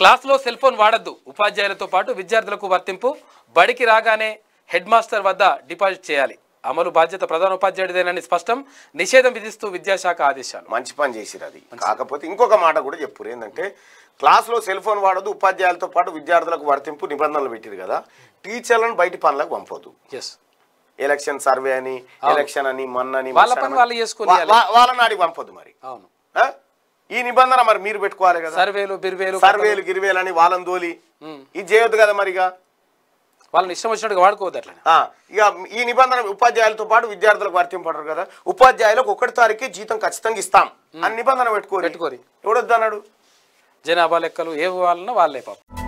క్లాసులో cell phone వాడద్దు ఉపాధ్యాయులతో పాటు విద్యార్థులకు వర్తింపు బడికి రాగానే హెడ్ మాస్టర్ వద్ద డిపాజిట్ చేయాలి అమలు బాధ్యత ప్రధాన ఉపాధ్యాయుడిదేనని స్పష్టం నిషేధం విధిస్తూ విద్యాశాఖ ఆదేశాలు మంచి పని చేసిరు అది కాకపోతే ఇంకొక మాట కూడా చెప్పురు ఏంటంటే క్లాస్లో సెల్ ఫోన్ వాడదు ఉపాధ్యాయులతో పాటు విద్యార్థులకు వర్తింపు నిబంధనలు పెట్టిరు కదా టీచర్లను బయటి పనులకు పంపొద్దు ఎస్ ఎలక్షన్ సర్వే అని ఎలక్షన్ అని మొన్నని వాళ్ళ మసనని. పని వాళ్ళు చేసుకొని వా- వా- వాళ్ళని ఆడికి పంపొద్దు మరి అవును ఆ? ఈ నిబంధన మరి మీరు పెట్టుకోవాలి కదా సర్వేలు బిర్వేలు సర్వేలు గిరివేలు అని వాళ్ళని దోలి ఇది చేయొద్దు కదా మరి ఇక వాళ్ళని ఇష్టం వచ్చినట్టుగా వాడుకోవద్దు అట్లా ఆ, ఇక ఈ నిబంధన ఉపాధ్యాయులతో పాటు విద్యార్థులకు వర్తింపడరు కదా ఉపాధ్యాయులకు ఒకటి తారీఖే జీతం ఖచ్చితంగా ఇస్తాం అని నిబంధన పెట్టుకోరు పెట్టుకోరి. ఎవడొద్దు అన్నాడు జనాభా లెక్కలు ఏ వాళ్ళన్నా వాళ్ళే పాపం